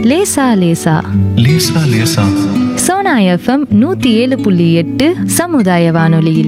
லேசா லேசா லேசா லேசா சோனா எஃப்எம் நூத்தி ஏழு புள்ளி எட்டு சமுதாய வானொலியில்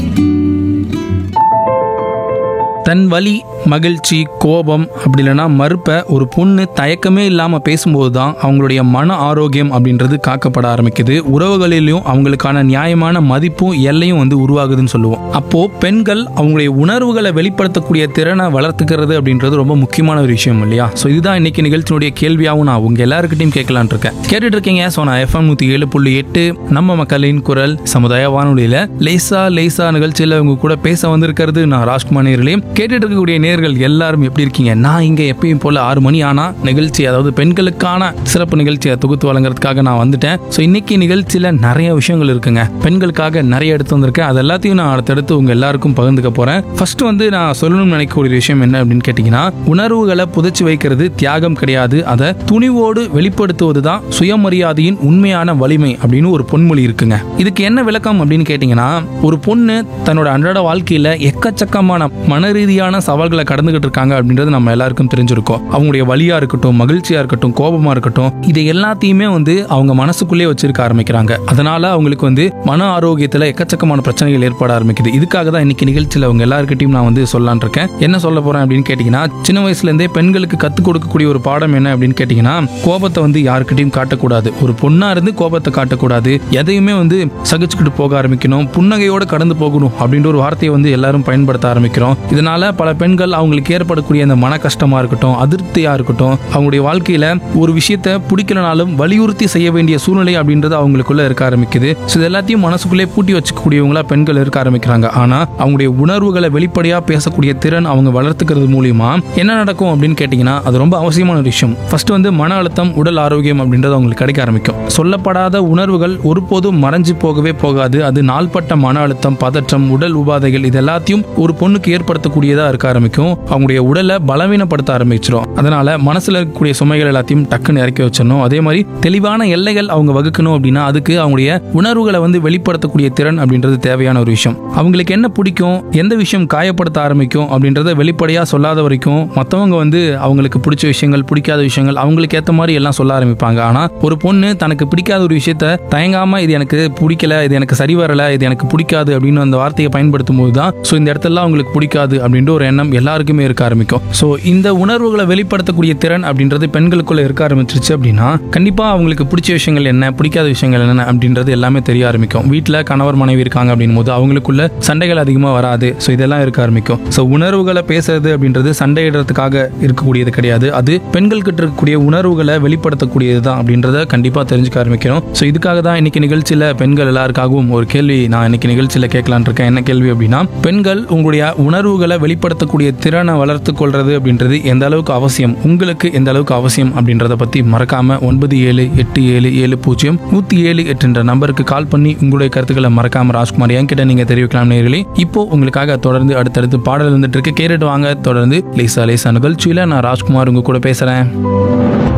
தன் வலி மகிழ்ச்சி கோபம் அப்படி இல்லைன்னா மறுப்பை ஒரு பொண்ணு தயக்கமே இல்லாமல் பேசும்போது தான் அவங்களுடைய மன ஆரோக்கியம் அப்படின்றது காக்கப்பட ஆரம்பிக்குது உறவுகளிலும் அவங்களுக்கான நியாயமான மதிப்பும் எல்லையும் வந்து உருவாகுதுன்னு சொல்லுவோம் அப்போ பெண்கள் அவங்களுடைய உணர்வுகளை வெளிப்படுத்தக்கூடிய திறனை வளர்த்துக்கிறது அப்படின்றது ரொம்ப முக்கியமான ஒரு விஷயம் இல்லையா ஸோ இதுதான் இன்னைக்கு நிகழ்ச்சியினுடைய கேள்வியாகவும் நான் உங்க எல்லாருக்கிட்டையும் கேட்கலான் இருக்கேன் கேட்டுட்டு இருக்கீங்க ஸோ நான் எஃப்எம் நூற்றி ஏழு புள்ளி எட்டு நம்ம மக்களின் குரல் சமுதாய வானொலியில் லேசா லேசா நிகழ்ச்சியில் உங்க கூட பேச வந்திருக்கிறது நான் ராஜ்குமார் நேர்களையும் கேட்டுட்டு இருக்கக்கூடிய நேர்கள் எல்லாரும் எப்படி இருக்கீங்க நான் இங்க எப்பயும் போல ஆறு மணி ஆனா நிகழ்ச்சி அதாவது பெண்களுக்கான சிறப்பு நிகழ்ச்சியை தொகுத்து வழங்குறதுக்காக நான் வந்துட்டேன் ஸோ இன்னைக்கு நிகழ்ச்சியில நிறைய விஷயங்கள் இருக்குங்க பெண்களுக்காக நிறைய எடுத்து வந்திருக்கேன் அது எல்லாத்தையும் நான் அடுத்தடுத்து உங்க எல்லாருக்கும் பகிர்ந்துக்க போறேன் ஃபர்ஸ்ட் வந்து நான் சொல்லணும்னு நினைக்கக்கூடிய விஷயம் என்ன அப்படின்னு கேட்டீங்கன்னா உணர்வுகளை புதைச்சு வைக்கிறது தியாகம் கிடையாது அதை துணிவோடு வெளிப்படுத்துவது தான் சுயமரியாதையின் உண்மையான வலிமை அப்படின்னு ஒரு பொன்மொழி இருக்குங்க இதுக்கு என்ன விளக்கம் அப்படின்னு கேட்டீங்கன்னா ஒரு பொண்ணு தன்னோட அன்றாட வாழ்க்கையில எக்கச்சக்கமான மன ரீதியான சவால்களை கடந்துகிட்டு இருக்காங்க அப்படின்றது நம்ம எல்லாருக்கும் தெரிஞ்சிருக்கோம் அவங்களுடைய வலியா இருக்கட்டும் மகிழ்ச்சியா இருக்கட்டும் கோபமா இருக்கட்டும் இது எல்லாத்தையுமே வந்து அவங்க மனசுக்குள்ளே வச்சிருக்க ஆரம்பிக்கிறாங்க அதனால அவங்களுக்கு வந்து மன ஆரோக்கியத்துல எக்கச்சக்கமான பிரச்சனைகள் ஏற்பட ஆரம்பிக்குது இதுக்காக தான் இன்னைக்கு நிகழ்ச்சியில அவங்க எல்லாருக்கிட்டையும் நான் வந்து சொல்லலான் இருக்கேன் என்ன சொல்ல போறேன் அப்படின்னு கேட்டீங்கன்னா சின்ன வயசுல இருந்தே பெண்களுக்கு கத்துக் கொடுக்கக்கூடிய ஒரு பாடம் என்ன அப்படின்னு கேட்டீங்கன்னா கோபத்தை வந்து யாருக்கிட்டையும் காட்டக்கூடாது ஒரு பொண்ணா இருந்து கோபத்தை காட்டக்கூடாது எதையுமே வந்து சகிச்சுக்கிட்டு போக ஆரம்பிக்கணும் புன்னகையோட கடந்து போகணும் அப்படின்ற ஒரு வார்த்தையை வந்து எல்லாரும் பயன்படுத்த ஆரம்பிக்கிறோம் இதனால பல பெண்கள் அவங்களுக்கு ஏற்படக்கூடிய அந்த மன கஷ்டமா இருக்கட்டும் அதிருப்தியா இருக்கட்டும் அவங்களுடைய வாழ்க்கையில ஒரு விஷயத்த பிடிக்கலனாலும் வலியுறுத்தி செய்ய வேண்டிய சூழ்நிலை அப்படின்றது அவங்களுக்குள்ள இருக்க ஆரம்பிக்குது ஸோ இது எல்லாத்தையும் மனசுக்குள்ளே பூட்டி வச்சுக்கக்கூடியவங்களா பெண்கள் இருக்க ஆரம்பிக்கிறாங்க ஆனா அவங்களுடைய உணர்வுகளை வெளிப்படையா பேசக்கூடிய திறன் அவங்க வளர்த்துக்கிறது மூலியமா என்ன நடக்கும் அப்படின்னு கேட்டீங்கன்னா அது ரொம்ப அவசியமான ஒரு விஷயம் ஃபர்ஸ்ட் வந்து மன அழுத்தம் உடல் ஆரோக்கியம் அப்படின்றது அவங்களுக்கு கிடைக்க ஆரம்பிக்கும் சொல்லப்படாத உணர்வுகள் ஒருபோதும் மறைஞ்சு போகவே போகாது அது நாள்பட்ட மன அழுத்தம் பதற்றம் உடல் உபாதைகள் இது எல்லாத்தையும் ஒரு பொண்ணுக்கு ஏற்படுத்தக்கூடியதா இருக்க ஆரம்பிக்கும் அவங்களுடைய உடலை பலவீனப்படுத்த ஆரம்பிச்சிடும் அதனால மனசுல இருக்கக்கூடிய சுமைகள் எல்லாத்தையும் டக்குன்னு இறக்கி வச்சிடணும் அதே மாதிரி தெளிவான எல்லைகள் அவங்க வகுக்கணும் அப்படின்னா அதுக்கு அவங்களுடைய உணர்வுகளை வந்து வெளிப்படுத்தக்கூடிய திறன் அப்படின்றது தேவையான ஒரு விஷயம் அவங்களுக்கு என்ன பிடிக்கும் எந்த விஷயம் காயப்படுத்த ஆரம்பிக்கும் அப்படின்றத வெளிப்படையா சொல்லாத வரைக்கும் மற்றவங்க வந்து அவங்களுக்கு பிடிச்ச விஷயங்கள் பிடிக்காத விஷயங்கள் அவங்களுக்கு ஏற்ற மாதிரி எல்லாம் சொல்ல ஆரம்பிப்பாங்க ஆனா ஒரு பொண்ணு தனக்கு பிடிக்காத ஒரு விஷயத்த தயங்காம இது எனக்கு பிடிக்கல இது எனக்கு சரி வரல இது எனக்கு பிடிக்காது அப்படின்னு அந்த வார்த்தையை பயன்படுத்தும் போது தான் ஸோ இந்த இடத்துல அவங்களுக்கு பிடிக்காது அப்படின்ற ஒரு எண்ணம் எல்லாருக்குமே இருக்க ஆரம்பிக்கும் ஸோ இந்த உணர்வுகளை வெளிப்படுத்தக்கூடிய திறன் அப்படின்றது பெண்களுக்குள்ள இருக்க ஆரம்பிச்சிருச்சு அப்படின்னா கண்டிப்பா அவங்களுக்கு பிடிச்ச விஷயங்கள் என்ன பிடிக்காத விஷயங்கள் என்ன அப்படின்றது எல்லாமே தெரிய ஆரம்பிக்கும் வீட்டில் கணவர் மனைவி இருக்காங்க அப்படின் போது அவங்களுக்குள்ள சண்டைகள் அதிகமாக வராது ஸோ இதெல்லாம் இருக்க ஆரம்பிக்கும் ஸோ உணர்வுகளை பேசுறது அப்படின்றது சண்டையிடுறதுக்காக இருக்கக்கூடியது கிடையாது அது பெண்கள் கிட்ட இருக்கக்கூடிய உணர்வுகளை வெளிப்படுத்தக்கூடியது தான் அப்படின்றத கண்டிப்பாக தெரிஞ்சுக்க ஆரம்பிக்கணும் ஸோ இதுக்காக தான் இன்னைக்கு நிகழ்ச்சியில் பெண்கள் எல்லாருக்காகவும் ஒரு கேள்வி நான் இன்னைக்கு நிகழ்ச்சியில் கேட்கலான் இருக்கேன் என்ன கேள்வி அப்படின்னா பெண்கள் உங்களுடைய உணர்வுகளை வெளிப்படுத்தக்கூடிய திறனை வளர்த்து கொள்றது அப்படின்றது எந்த அளவுக்கு அவசியம் உங்களுக்கு எந்த அளவுக்கு அவசியம் அப்படின்றத பற்றி மறக்காம ஒன்பது ஏழு எட்டு ஏழு ஏழு பூஜ்ஜியம் நூற்றி ஏழு எட்டுன்ற நம்பருக்கு கால் பண்ணி உங்களுடைய கருத்துக்களை மறக்காம ராஜ்குமார் என்கிட்ட நீங்க தெரிவிக்கலாம் நேர்களே இப்போ உங்களுக்காக தொடர்ந்து அடுத்தடுத்து பாடல் வந்துட்டு இருக்கு கேட்டுட்டு வாங்க தொடர்ந்து லேசா லேசா நிகழ்ச்சியில நான் ராஜ்குமார் உங்க கூட பேசுறேன்